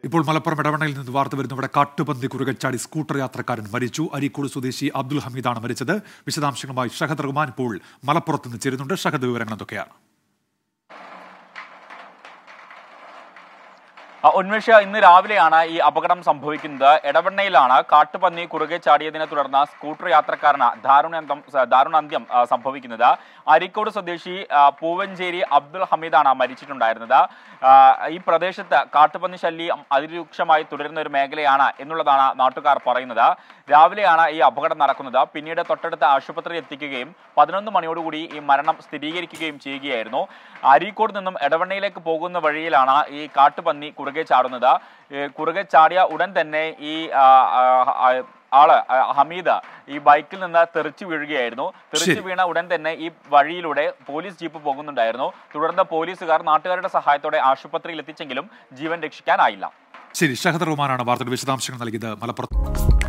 ഇപ്പോൾ മലപ്പുറം ഇടവണ്ണയിൽ നിന്ന് വാർത്ത വരുന്നു ഇവിടെ കാട്ടുപന്നി കുറുകച്ചാടി സ്കൂട്ടർ യാത്രക്കാരൻ മരിച്ചു അരീക്കോട് സ്വദേശി അബ്ദുൽ ഹമീദാണ് മരിച്ചത് വിശദാംശങ്ങളുമായി ഷഹദ് റഹ്മാൻ ഇപ്പോൾ മലപ്പുറത്ത് നിന്ന് ചേരുന്നുണ്ട് ഷഹദ് വിവരങ്ങൾ എന്തൊക്കെയാണ് ആ, ഉന്മേഷ ഇന്ന് രാവിലെയാണ് ഈ അപകടം സംഭവിക്കുന്നത് എടവണ്ണയിലാണ് കാട്ടുപന്നി കുറുകെ ചാടിയതിനെ തുടർന്ന് സ്കൂട്ടർ യാത്രക്കാരന് ദാരുണാന്തം ദാരുണാന്ത്യം ആ, സംഭവിക്കുന്നത് അരീക്കോട് സ്വദേശി ആ, പൂവഞ്ചേരി അബ്ദുൾ ഹമീദാണ് മരിച്ചിട്ടുണ്ടായിരുന്നത് ആ, ഈ പ്രദേശത്ത് കാട്ടുപന്നി ശല്യം അതിരൂക്ഷമായി തുടരുന്ന ഒരു മേഖലയാണ് എന്നുള്ളതാണ് നാട്ടുകാർ പറയുന്നത് രാവിലെയാണ് ഈ അപകടം നടക്കുന്നത് പിന്നീട് തൊട്ടടുത്ത ആശുപത്രിയിൽ എത്തിക്കുകയും പതിനൊന്ന് മണിയോടുകൂടി ഈ മരണം സ്ഥിരീകരിക്കുകയും ചെയ്യുകയായിരുന്നു അരീക്കോട് നിന്നും എടവണ്ണയിലേക്ക് പോകുന്ന വഴിയിലാണ് ഈ കാട്ടുപന്നി കുറുകെ ചാടുന്നത് ഈ കുറുകെ ചാടിയ ഉടൻ തന്നെ ഈ ആ, ആ, ആ, ആള് ആ, ഹമീദ് ഈ ബൈക്കിൽ നിന്ന് തെറിച്ചു വീഴുകയായിരുന്നു തെറിച്ചു ശരി. വീണ ഉടൻ തന്നെ ഈ വഴിയിലൂടെ പോലീസ് ജീപ്പ് പോകുന്നുണ്ടായിരുന്നു തുടർന്ന് പോലീസുകാർ നാട്ടുകാരുടെ സഹായത്തോടെ ആശുപത്രിയിൽ എത്തിച്ചെങ്കിലും ജീവൻ രക്ഷിക്കാനായില്ല ശരി ഷഹദ് റഹ്മാനാണ് വാർത്തയുടെ വിശദാംശങ്ങൾ നൽകിയത് മലപ്പുറത്ത്